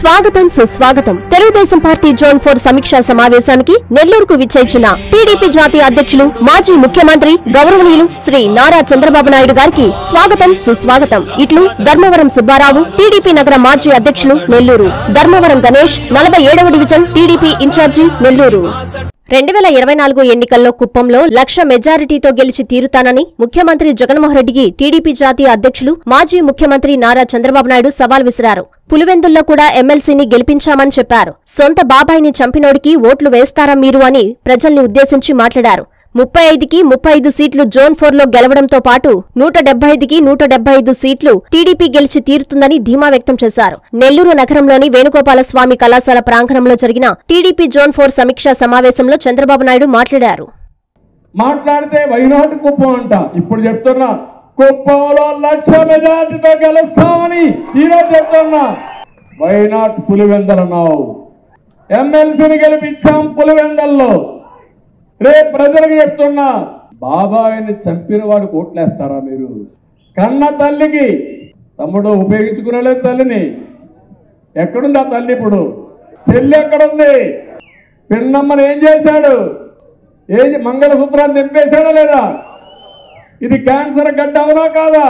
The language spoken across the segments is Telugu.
స్వాగతం సుస్వాగతం తెలుగుదేశం పార్టీ జోన్ ఫోర్ సమీక్షా సమావేశానికి నెల్లూరుకు విచ్చేసిన టీడీపీ జాతీయ అధ్యక్షులు మాజీ ముఖ్యమంత్రి గౌరవనీయులు శ్రీ నారా చంద్రబాబు నాయుడు గారికి స్వాగతం సుస్వాగతం ఇట్లు ధర్మవరం సుబ్బారావు టీడీపీ నగర మాజీ అధ్యక్షులు నెల్లూరు ధర్మవరం గణేష్ నలభై ఏడవ డివిజన్ టీడీపీ ఇన్ఛార్జి నెల్లూరు రెండు వేల ఇరవై నాలుగు ఎన్నికల్లో కుప్పంలో లక్ష మెజారిటీతో గెలిచి తీరుతానని ముఖ్యమంత్రి జగన్మోహన్ రెడ్డికి టీడీపీ జాతీయ అధ్యక్షులు మాజీ ముఖ్యమంత్రి నారా చంద్రబాబు నాయుడు సవాల్ విసిరారు పులివెందుల్లో కూడా ఎమ్మెల్సీని గెలిపించామని చెప్పారు సొంత బాబాయిని చంపినోడికి ఓట్లు వేస్తారా మీరు అని ప్రజల్ని ఉద్దేశించి మాట్లాడారు ముప్పై ఐదుకి ముప్పై ఐదు సీట్లు జోన్ ఫోర్ లో గెలవడంతో పాటు నూట డెబ్బై ఐదుకి నూట డెబ్బై ఐదు సీట్లు టీడీపీ గెలిచి తీరుతుందని ధీమా వ్యక్తం చేశారు నెల్లూరు నగరంలోని వేణుగోపాల స్వామి కళాశాల ప్రాంగణంలో జరిగిన టీడీపీ జోన్ ఫోర్ సమీక్షా సమావేశంలో చంద్రబాబు నాయుడు మాట్లాడారు మాట్లాడితే వైనాటు కుప్పం అంట ఇప్పుడు చెప్తున్నా కుప్పంలో లక్ష మెజార్టీతో గెలుస్తామని ఈరోజు చెప్తున్నా వైనాట్ పులివెందలన్నావు ఎమ్మెల్సీని గెలిపించాం పులివెందల్లో రేపు ప్రజలకు చెప్తున్నా బాబాయిని చంపిన వాడు కోట్లేస్తారా మీరు కన్న తల్లికి తమ్ముడు ఉపయోగించుకునేలేదు తల్లిని ఎక్కడుంది ఆ తల్లి ఇప్పుడు చెల్లి ఎక్కడుంది పిన్నమ్మని ఏం చేశాడు ఏం మంగళసూత్రాన్ని తెంపేశాడా లేదా ఇది క్యాన్సర్ గడ్డ అవునా కాదా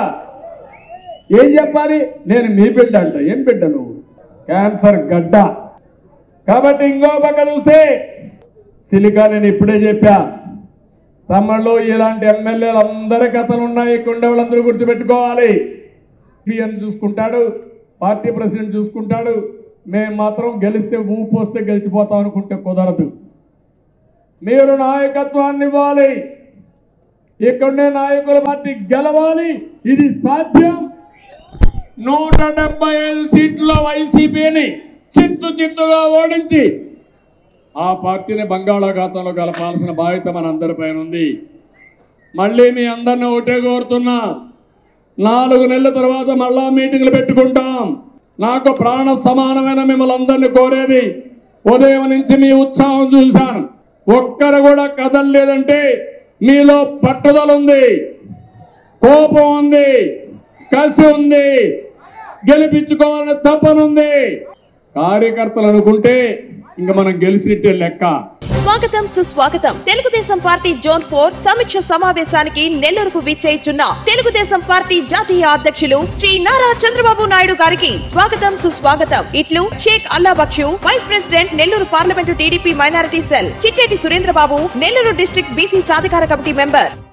ఏం చెప్పాలి నేను మీ బిడ్డ అంట ఏం బిడ్డ నువ్వు క్యాన్సర్ గడ్డ కాబట్టి ఇంకో పక్క చూస్తే సిలికా నేను ఇప్పుడే చెప్పా తమిళలో ఇలాంటి ఎమ్మెల్యేలు అందరి కథలు ఉన్నాయి ఇక్కడ ఉండే వాళ్ళందరూ గుర్తుపెట్టుకోవాలి పిఎం చూసుకుంటాడు పార్టీ ప్రెసిడెంట్ చూసుకుంటాడు మేము మాత్రం గెలిస్తే ఊపు వస్తే గెలిచిపోతాం అనుకుంటే కుదరదు మీరు నాయకత్వాన్ని ఇవ్వాలి ఇక్కడుండే నాయకుల పార్టీ గెలవాలి ఇది సాధ్యం నూట డెబ్బై ఐదు సీట్ల వైసీపీని చిత్తు చిత్తుగా ఓడించి ఆ పార్టీని బంగాళాఖాతంలో కలపాల్సిన బాధ్యత మన అందరిపైన ఉంది మళ్ళీ మీ అందరిని ఒకటే కోరుతున్నా నాలుగు నెలల తర్వాత మళ్ళా మీటింగ్లు పెట్టుకుంటాం నాకు ప్రాణ సమానమైన మిమ్మల్ని అందరినీ కోరేది ఉదయం నుంచి మీ ఉత్సాహం చూశాను ఒక్కరు కూడా కదలలేదంటే మీలో పట్టుదల ఉంది కోపం ఉంది కసి ఉంది గెలిపించుకోవాలనే తపన ఉంది కార్యకర్తలు అనుకుంటే ఇంకా మనం గెలిచినట్టే లెక్క స్వాగతం సుస్వాగతం తెలుగుదేశం పార్టీ జోన్ ఫోర్ సమీక్ష సమావేశానికి నెల్లూరుకు విచ్చేయిచున్న తెలుగుదేశం పార్టీ జాతీయ అధ్యక్షులు శ్రీ నారా చంద్రబాబు నాయుడు గారికి స్వాగతం సుస్వాగతం ఇట్లు Shaik Alla Baksh vice president Nellore parliament TDP minority cell Chitteti Surendrababu Nellore district BC సాధికార కమిటీ మెంబర్